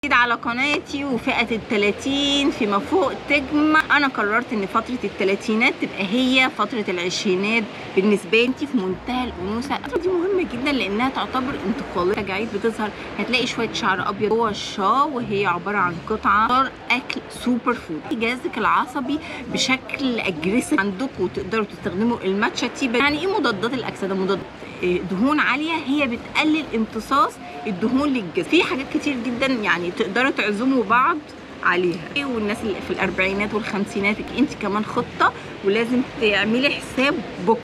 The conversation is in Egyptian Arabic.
على قناتي وفئة التلاتين فيما فوق تجمع أنا قررت إن فترة التلاتينات تبقى هي فترة العشرينات بالنسبة لي انت في منتهى الأنوثة الفترة دي مهمة جدا لأنها تعتبر انتقالية تجاعيد بتظهر هتلاقي شوية شعر أبيض جوه الشا وهي عبارة عن قطعة صار أكل سوبر فود جهازك العصبي بشكل أجريسيف عندكم تقدروا تستخدموا الماتشا تي يعني إيه مضادات الأكسدة مضادات دهون عاليه هي بتقلل امتصاص الدهون للجسم في حاجات كتير جدا يعني تقدروا تعزموا بعض عليها والناس اللي في الاربعينات والخمسينات انت كمان خطه ولازم تعملي حساب بكره